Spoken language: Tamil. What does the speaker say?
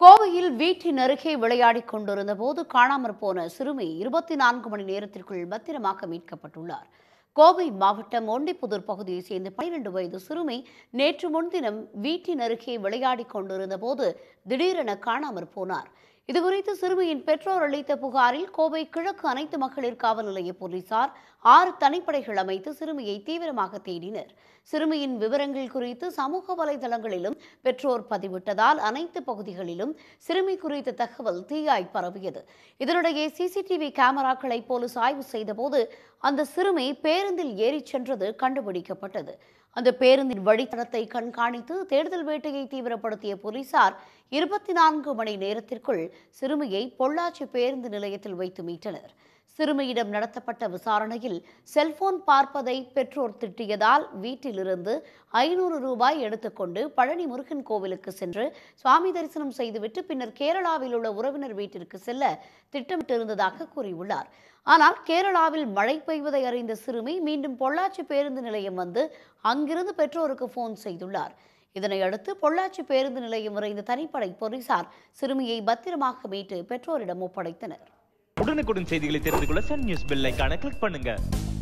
கோவையில் வீட்டின் அருகே விளையாடிக் கொண்டிருந்த போது காணாமற் போன சிறுமி இருபத்தி நான்கு மணி நேரத்திற்குள் பத்திரமாக மீட்கப்பட்டுள்ளார் கோவை மாவட்டம் ஒண்டிப்புதூர் பகுதியைச் சேர்ந்த பனிரெண்டு வயது சிறுமி நேற்று முன்தினம் வீட்டின் அருகே விளையாடிக் கொண்டிருந்த போது திடீரென காணாமற் போனார் இதுகுறித்து சிறுமியின் பெற்றோர் அளித்த புகாரில் கோவை கிழக்கு அனைத்து மகளிர் காவல் நிலைய போலீசார் ஆறு தனிப்படைகள் அமைத்து சிறுமியை தீவிரமாக தேடினர் சிறுமியின் விவரங்கள் குறித்து சமூக வலைதளங்களிலும் பெற்றோர் பதிவிட்டதால் அனைத்து பகுதிகளிலும் சிறுமி குறித்த தகவல் தீயாய் பரவியது இதனிடையே சிசிடிவி கேமராக்களை போலீஸ் ஆய்வு செய்தபோது அந்த சிறுமி பேருந்தில் ஏறிச் சென்றது கண்டுபிடிக்கப்பட்டது அந்த பேருந்தின் வழித்தடத்தை கண்காணித்து தேடுதல் வேட்டையை தீவிரப்படுத்திய போலீசார் இருபத்தி நான்கு மணி நேரத்திற்குள் சிறுமியை பொள்ளாச்சி பேருந்து நிலையத்தில் வைத்து மீட்டனர் சிறுமியிடம் நடத்தப்பட்ட விசாரணையில் செல்போன் பார்ப்பதை பெற்றோர் திட்டியதால் வீட்டிலிருந்து ஐநூறு ரூபாய் எடுத்துக்கொண்டு பழனி முருகன் கோவிலுக்கு சென்று சுவாமி தரிசனம் செய்துவிட்டு பின்னர் கேரளாவில் உள்ள உறவினர் வீட்டிற்கு செல்ல திட்டமிட்டிருந்ததாக கூறியுள்ளார் ஆனால் கேரளாவில் மழை பெய்வதை அறிந்த சிறுமி மீண்டும் பொள்ளாச்சி பேருந்து நிலையம் வந்து அங்கிருந்து பெற்றோருக்கு போன் செய்துள்ளார் இதனையடுத்து பொள்ளாச்சி பேருந்து நிலையம் விரைந்த தனிப்படை போலீசார் சிறுமியை பத்திரமாக மீட்டு பெற்றோரிடம் ஒப்படைத்தனர் உடனுக்குடன் செய்திகளை தெரிந்து கொள்ள சன் நியூஸ் பெல் ஐகானை கிளிக் பண்ணுங்க